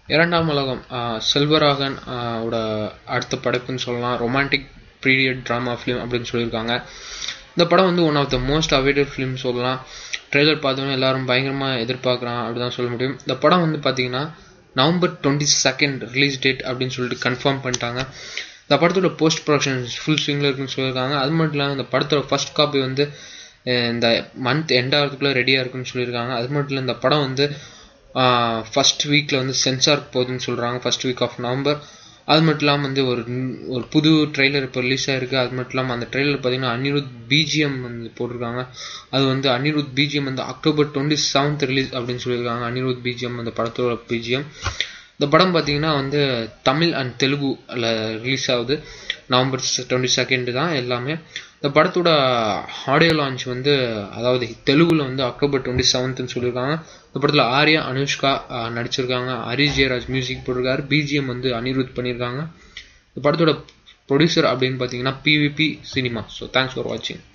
இரண்டாம் உலகம் ஆஹ் செல்வராகன் ஆஹ் ஓட அடுத்த படைப்புன்னு சொல்லலாம் ரொமான்டிக் பீரியட் ட்ராமா ஃபிலிம் அப்படின்னு சொல்லியிருக்காங்க இந்த படம் வந்து one of the most awaited film சொல்லலாம் ட்ரெய்லர் பார்த்தோன்னே எல்லாரும் பயங்கரமாக எதிர்பார்க்குறான் அப்படி தான் சொல்ல முடியும் இந்த படம் வந்து பார்த்தீங்கன்னா November twenty second release date அப்படின்னு சொல்லிட்டு கன்ஃபார்ம் பண்ணிட்டாங்க இந்த படத்தோட போஸ்ட் ப்ரொடக்ஷன் ஃபுல் ஸ்விங்கில் இருக்குன்னு சொல்லியிருக்காங்க அது மட்டும் இல்லாமல் இந்த படத்தோட ஃபர்ஸ்ட் காப்பி வந்து அஹ் இந்த மந்த் எண்ட் ஆகிறதுக்குள்ளே ரெடியாக இருக்குன்னு சொல்லியிருக்காங்க அது மட்டும் இல்லை இந்த படம் வந்து ஃபர்ஸ்ட் வீக்கில் வந்து சென்சார் போகுதுன்னு சொல்கிறாங்க ஃபர்ஸ்ட் வீக் ஆஃப் நவம்பர் அது மட்டும் இல்லாமல் வந்து ஒரு ஒரு புது ட்ரெய்லர் இப்போ ரிலீஸ் ஆயிருக்கு அது மட்டும் இல்லாமல் அந்த ட்ரெய்லர் பார்த்தீங்கன்னா அனிருத் பிஜிஎம் வந்து போட்டிருக்காங்க அது வந்து அனிருத் பிஜிஎம் வந்து அக்டோபர் டுவெண்ட்டி செவன்த் ரிலீஸ் அப்படின்னு சொல்லியிருக்காங்க அனிருத் பிஜிஎம் அந்த படத்தோட பிஜிஎம் இந்த படம் பார்த்தீங்கன்னா வந்து தமிழ் அண்ட் தெலுங்குல ரிலீஸ் ஆகுது நவம்பர் டுவெண்ட்டி செகண்ட் தான் எல்லாமே இந்த படத்தோட ஆடியோ லான்ச் வந்து அதாவது தெலுங்குல வந்து அக்டோபர் டுவெண்ட்டி செவன்த்னு சொல்லியிருக்காங்க இந்த படத்தில் ஆர்யா அனுஷ்கா ஆஹ், நடிச்சிருக்காங்க ஹரிஷ் ஜெயராஜ் மியூசிக் போட்டிருக்காரு பிஜிஎம் வந்து அனிருத் பண்ணியிருக்காங்க இந்த படத்தோட ப்ரொடியூசர் அப்படின்னு பார்த்தீங்கன்னா PVP cinema so thanks for வாட்சிங்